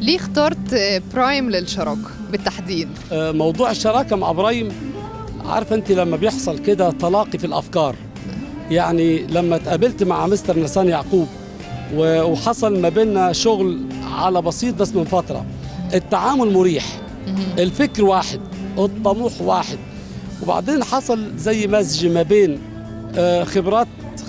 ليه اخترت آه، برايم للشراكه بالتحديد آه، موضوع الشراكه مع ابراهيم عارفه انت لما بيحصل كده تلاقي في الافكار يعني لما اتقابلت مع مستر نسان يعقوب و- وحصل ما بيننا شغل على بسيط بس من فتره التعامل مريح الفكر واحد الطموح واحد وبعدين حصل زي مزج ما بين آه، خبرات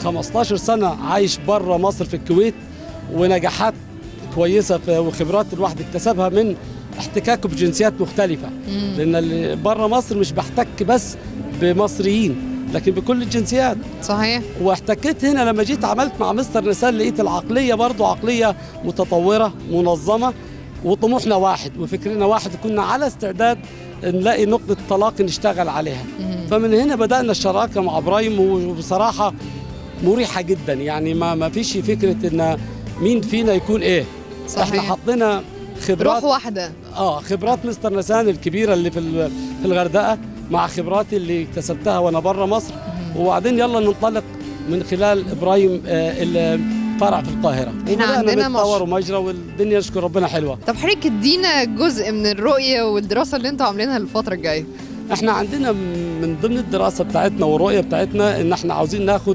15 سنه عايش بره مصر في الكويت ونجاحات كويسه في- وخبرات الواحد اكتسبها من احتكاكه بجنسيات مختلفه لان اللي بره مصر مش بحتك بس بمصريين لكن بكل الجنسيات صحيح واحتكيت هنا لما جيت عملت مع مستر نسال لقيت العقليه برضو عقليه متطوره منظمه وطموحنا واحد وفكرنا واحد وكنا على استعداد نلاقي نقطه تلاقي نشتغل عليها فمن هنا بدانا الشراكه مع ابراهيم وبصراحه مريحه جدا يعني ما ما فيش فكره ان مين فينا يكون ايه صحيح. احنا حطينا خبرات روح واحده اه خبرات مستر نسان الكبيره اللي في ال- في الغردقه مع خبراتي اللي اكتسبتها وانا بره مصر وبعدين يلا ننطلق من خلال ابراهيم آه، الفرع في القاهره وبدأنا عندنا بنتطور مش- ومجرى والدنيا نشكر ربنا حلوه طب حضرتك ادينا جزء من الرؤيه والدراسه اللي انتوا عاملينها الفتره الجايه احنا عندنا من ضمن الدراسه بتاعتنا والرؤيه بتاعتنا ان احنا عاوزين ناخد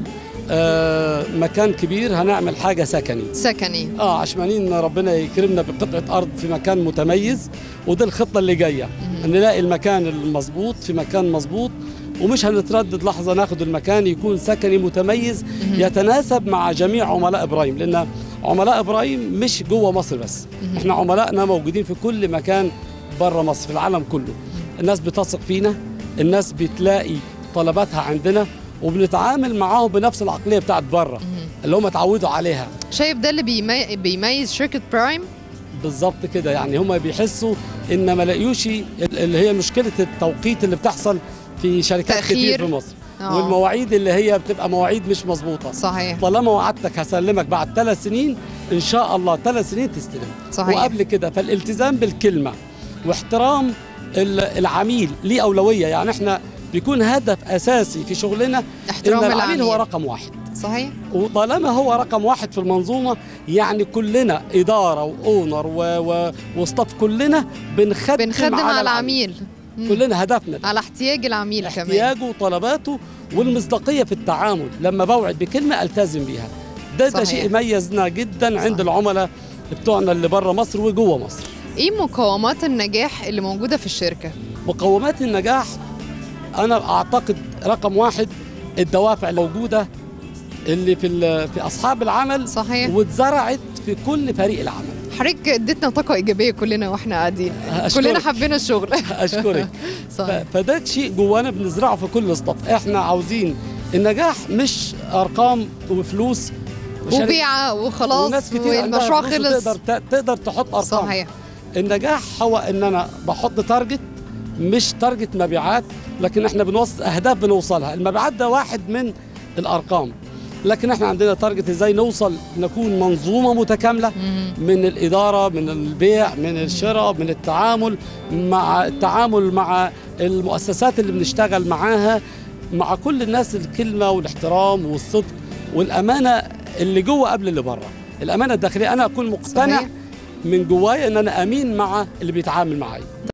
آه، مكان كبير هنعمل حاجه سكني سكني اه عشمانين ربنا يكرمنا بقطعه ارض في مكان متميز ودي الخطه اللي جايه نلاقي المكان المظبوط في مكان مظبوط ومش هنتردد لحظه ناخد المكان يكون سكني متميز يتناسب مع جميع عملاء ابراهيم لان عملاء ابراهيم مش جوه مصر بس احنا عملائنا موجودين في كل مكان بره مصر في العالم كله الناس بتثق فينا الناس بتلاقي طلباتها عندنا وبنتعامل معاهم بنفس العقليه بتاعت بره اللي هم اتعودوا عليها شايف ده اللي بيمي... بيميز شركه برايم بالظبط كده يعني هم بيحسوا ان ما لاقيوش ال- اللي هي مشكله التوقيت اللي بتحصل في شركات تأخير. كتير في مصر آه. والمواعيد اللي هي بتبقى مواعيد مش مظبوطه صحيح طالما وعدتك هسلمك بعد ثلاث سنين ان شاء الله ثلاث سنين تستلم صحيح. وقبل كده فالالتزام بالكلمه واحترام ال- العميل ليه اولويه يعني احنا بيكون هدف اساسي في شغلنا احترام ان العميل هو العميل. رقم واحد صحيح وطالما هو رقم واحد في المنظومه يعني كلنا اداره واونر و... و... وستاف كلنا بنخدم, بنخدم على العميل. العميل مم. كلنا هدفنا ده. على احتياج العميل كمان احتياجه وطلباته والمصداقيه في التعامل لما بوعد بكلمه التزم بيها ده ده صحيح. شيء يميزنا جدا عند صحيح. العملاء بتوعنا اللي بره مصر وجوه مصر ايه مقومات النجاح اللي موجوده في الشركه مقومات النجاح انا اعتقد رقم واحد الدوافع الموجوده اللي في ال- في اصحاب العمل صحيح واتزرعت في كل فريق العمل حضرتك اديتنا طاقه ايجابيه كلنا واحنا قاعدين أشكرك. كلنا حبينا الشغل اشكرك صحيح ف- فده شيء جوانا بنزرعه في كل سطاف احنا عاوزين النجاح مش ارقام وفلوس وشركة- وبيعه وخلاص وناس كتير عندها والمشروع فلوس خلص وتقدر ت- تقدر تحط ارقام صحيح النجاح هو ان انا بحط تارجت مش تارجت مبيعات لكن احنا بنوصل اهداف بنوصلها المبيعات ده واحد من الارقام لكن احنا عندنا تارجت ازاي نوصل نكون منظومه متكامله من الاداره من البيع من الشراء من التعامل مع التعامل مع المؤسسات اللي بنشتغل معاها مع كل الناس الكلمه والاحترام والصدق والامانه اللي جوه قبل اللي بره الامانه الداخليه انا اكون مقتنع صحيح. من جوايا ان انا امين مع اللي بيتعامل معايا